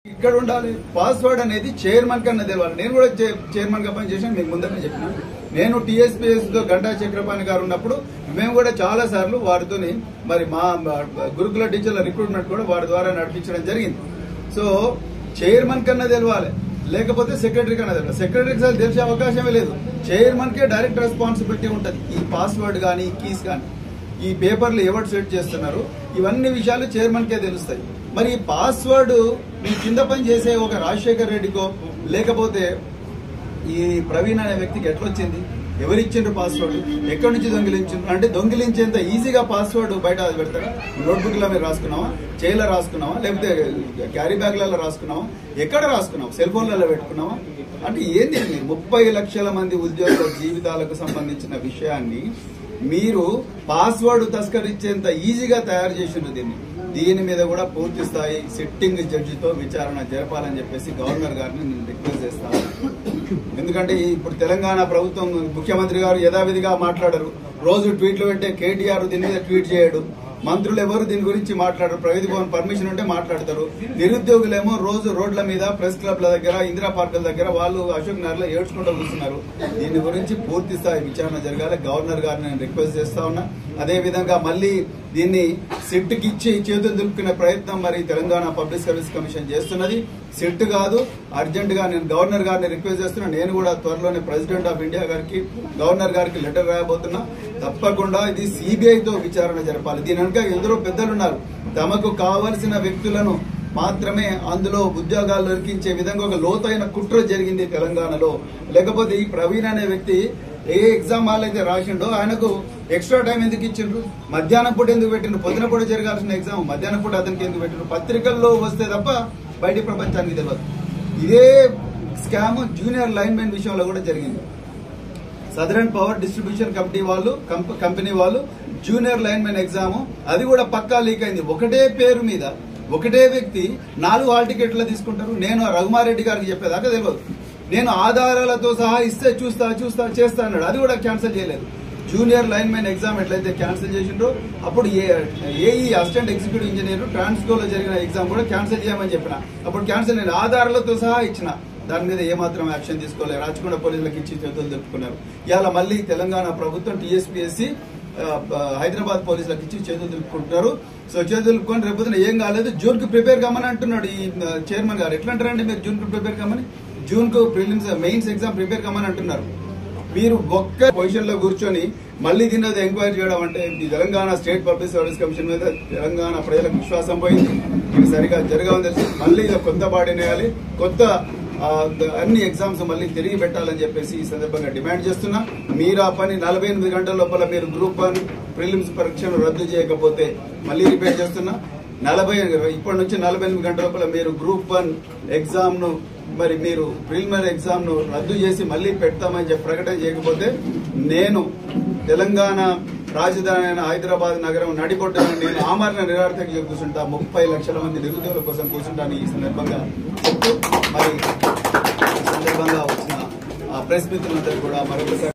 ఇక్కడ ఉండాలి పాస్వర్డ్ అనేది చైర్మన్ కన్నా తెలవాలి నేను కూడా చై- చైర్మన్ గా పనిచేసాను మీకు ముందర చెప్పిన నేను టీఎస్పీఎస్ తో గంటా చక్రపాణి గారు ఉన్నప్పుడు మేము కూడా చాలా సార్లు వారితోని మరి మా మా గురుకుల టీచర్ల రిక్రూట్మెంట్ కూడా వారి ద్వారా నడిపించడం జరిగింది సో చైర్మన్ కన్నా తెలవాలి లేకపోతే సెక్రటరీ కన్నా తెలవాలి సెక్రటరీకి అసలు తెలిసే అవకాశమే లేదు చైర్మన్ కే డైరెక్ట్ రెస్పాన్సిబిలిటీ ఉంటుంది ఈ పాస్వర్డ్ కానీ ఈ కీస్ కానీ ఈ పేపర్లు ఎవరు సెట్ చేస్తున్నారు ఇవన్నీ విషయాలు చైర్మన్ కే తెలుస్తాయి మరి ఈ పాస్వర్డ్ మీ కింద పని చేసే ఒక రాజశేఖర్ రెడ్డికో లేకపోతే ఈ ప్రవీణ్ అనే వ్యక్తికి ఎట్లొచ్చింది ఎవరిచ్చిండ్రు పాస్వర్డ్ ఎక్కడి నుంచి దొంగిలించిండ్రు అంటే దొంగిలించేంత ఈజీగా పాస్వర్డ్ బయట పెడతారా నోట్బుక్ లో మీరు రాసుకున్నావా చేయిలో రాసుకున్నావా లేకపోతే క్యారీ బ్యాగ్లలో రాసుకున్నావా ఎక్కడ రాసుకున్నావా సెల్ ఫోన్లలో పెట్టుకున్నావా అంటే ఏంది ఇది? ముప్పై లక్షల మంది ఉద్యోగుల జీవితాలకు సంబంధించిన విషయాన్ని మీరు పాస్వర్డ్ తస్కరించేంత ఈజీగా తయారు చేసిండ్రు దీన్ని దీని మీద కూడా పూర్తి స్థాయి సిట్టింగ్ జడ్జితో విచారణ జరపాలని చెప్పేసి గవర్నర్ గారిని నేను రిక్వెస్ట్ చేస్తాను ఎందుకంటే ఇప్పుడు తెలంగాణ ప్రభుత్వం ముఖ్యమంత్రి గారు యథావిధిగా మాట్లాడరు రోజు ట్వీట్లు పెట్టే కేటీఆర్ దీని మీద ట్వీట్ చేయడు మంత్రులు ఎవరు దీని గురించి మాట్లాడరు ప్రగతి భవన్ పర్మిషన్ ఉంటే మాట్లాడతారు నిరుద్యోగులేమో రోజు రోడ్ల మీద ప్రెస్ క్లబ్ల దగ్గర ఇందిరా పార్కుల దగ్గర వాళ్ళు అశోక్ నగర్ లో ఏడ్చుకుంటూ కూర్చున్నారు దీని గురించి పూర్తి స్థాయి విచారణ జరగాలి గవర్నర్ గారిని నేను రిక్వెస్ట్ చేస్తా ఉన్నా అదే విధంగా మళ్ళీ దీన్ని సిట్ కి ఇచ్చి చేతులు దులుపుకునే ప్రయత్నం మరి తెలంగాణ పబ్లిక్ సర్వీస్ కమిషన్ చేస్తున్నది సిట్ కాదు అర్జెంట్ గా నేను గవర్నర్ గారిని రిక్వెస్ట్ చేస్తున్నా నేను కూడా త్వరలోనే ప్రెసిడెంట్ ఆఫ్ ఇండియా గారికి గవర్నర్ గారికి లెటర్ రాయబోతున్నా తప్పకుండా ఇది సిబిఐ తో విచారణ జరపాలి దీని వెనుక ఎందరో పెద్దలున్నారు తమకు కావలసిన వ్యక్తులను మాత్రమే అందులో ఉద్యోగాలు దొరికించే విధంగా ఒక లోతైన కుట్ర జరిగింది తెలంగాణలో లేకపోతే ఈ ప్రవీణ్ అనే వ్యక్తి ఏ ఎగ్జామ్ హాల్ అయితే రాసిండో ఆయనకు ఎక్స్ట్రా టైం ఎందుకు ఇచ్చిండ్రు మధ్యాహ్నం పూట ఎందుకు పెట్టిండ్రు పొద్దున పూట జరగాల్సిన ఎగ్జామ్ మధ్యాహ్నం పూట అతనికి ఎందుకు పెట్టిండ్రు పత్రికల్లో వస్తే తప్ప బయటి ప్రపంచానికి తెలియదు ఇదే స్కామ్ జూనియర్ లైన్ మెన్ విషయంలో కూడా జరిగింది సదరన్ పవర్ డిస్ట్రిబ్యూషన్ కంపెనీ వాళ్ళు కంప- కంపెనీ వాళ్ళు జూనియర్ లైన్ మెన్ ఎగ్జామ్ అది కూడా పక్కా లీక్ అయింది ఒకటే పేరు మీద ఒకటే వ్యక్తి నాలుగు హాల్ టికెట్లు తీసుకుంటారు నేను రఘుమారెడ్డి గారికి చెప్పేదాకా తెలియదు నేను ఆధారాలతో సహా ఇస్తే చూస్తా చూస్తా చేస్తా అన్నాడు అది కూడా క్యాన్సిల్ చేయలేదు జూనియర్ లైన్ మెన్ ఎగ్జామ్ ఎట్లయితే క్యాన్సిల్ చేసిండ్రో అప్పుడు AE assistant executive engineer Transco లో జరిగిన ఎగ్జామ్ కూడా క్యాన్సిల్ చేయమని చెప్పిన అప్పుడు క్యాన్సిల్ నేను ఆధారాలతో సహా ఇచ్చిన దాని మీద ఏమాత్రం యాక్షన్ తీసుకోలేదు రాచకొండ పోలీసులకు ఇచ్చి చేతులు తెలుపుకున్నారు ఇవాళ మళ్ళీ తెలంగాణ ప్రభుత్వం టీఎస్పీఎస్సీ హైదరాబాద్ పోలీసులకు ఇచ్చి చేతులు తెలుపుకుంటున్నారు సో చేతులు తెలుపుకొని రేపు ఏం కాలేదు జూన్ కు ప్రిపేర్ కమ్మని అంటున్నాడు ఈ చైర్మన్ గారు ఎట్లా అంటారండి మీరు జూన్ కు ప్రిపేర్ కమ్మని జూన్ కు ప్రిలిమ్స్ మెయిన్స్ ఎగ్జామ్ ప్రిపేర్ కమ్మని అంటున్నారు మీరు ఒక్క పొజిషన్ లో కూర్చొని మళ్ళీ దీని మీద ఎంక్వైరీ చేయడం అంటే ఈ Telangana state public service commission మీద తెలంగాణ ప్రజలకు విశ్వాసం పోయింది ఇది సరిగా జరగవని తెలిసి మళ్ళీ ఇది కొత్త బాడీని వేయాలి కొత్త ఆ, ద- అన్ని ఎగ్జామ్స్ మళ్ళీ తిరిగి పెట్టాలని చెప్పేసి ఈ సందర్భంగా డిమాండ్ చేస్తున్నా మీరు ఆ పని నలభై ఎనిమిది గంటల లోపల మీరు గ్రూప్ వన్ ప్రిలిమ్స్ పరీక్షను రద్దు చేయకపోతే మళ్ళీ రిపేర్ చేస్తున్నా నలభై ఇప్పటి నుంచి నలభై ఎనిమిది గంటల లోపల మీరు గ్రూప్ వన్ ఎగ్జామ్ ను మరి మీరు ప్రిలిమినరీ ఎగ్జామ్ ను రద్దు చేసి మళ్ళీ పెడతామని చెప్పి ప్రకటన చేయకపోతే నేను తెలంగాణ రాజధాని అయిన హైదరాబాద్ నగరం నడిబొడ్డున నేను ఆమరణ నిరార్థక కూర్చుంటా ముప్పై లక్షల మంది నిరుద్యోగుల కోసం కూర్చుంటాను ఈ సందర్భంగా చెప్తూ మరి ఈ సందర్భంగా వచ్చిన ఆ ప్రెస్ మిత్రులందరూ కూడా మరొకసారి